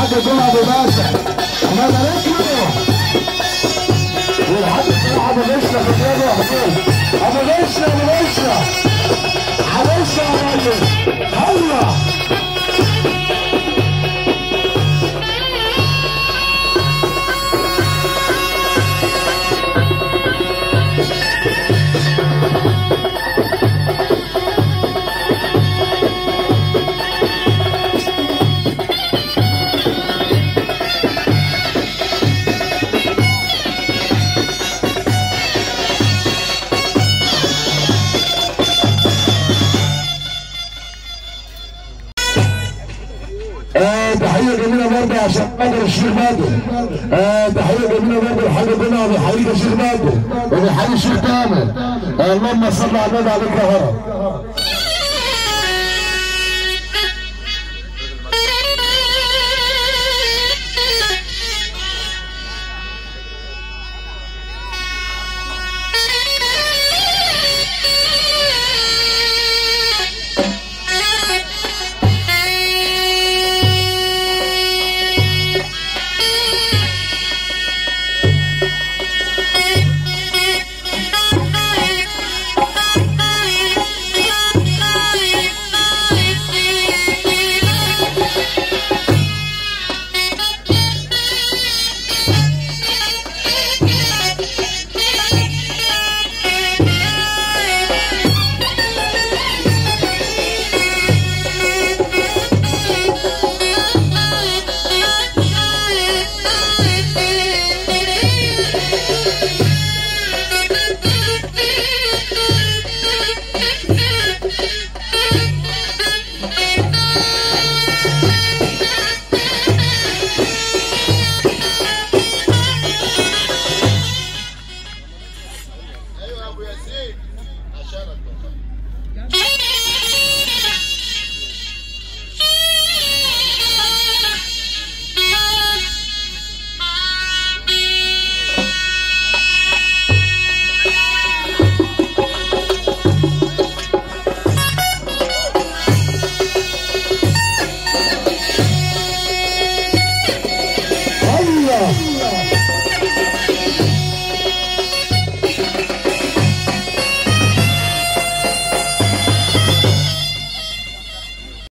الحاج جمعه ابو باشا احنا بارك له والحاج صلاح ابو بشرى في الرياض وحدود ابو بشرى ابو بشرى حبشرى يا راجل الله آه، تحية جميلة برضه عشان قدر الشيخ بدر آه، تحية جميلة برضه الحاج جمعة بيحييك يا شيخ بدر وبيحيي الشيخ تامر آه، اللهم صل على النبي عليك يا هرم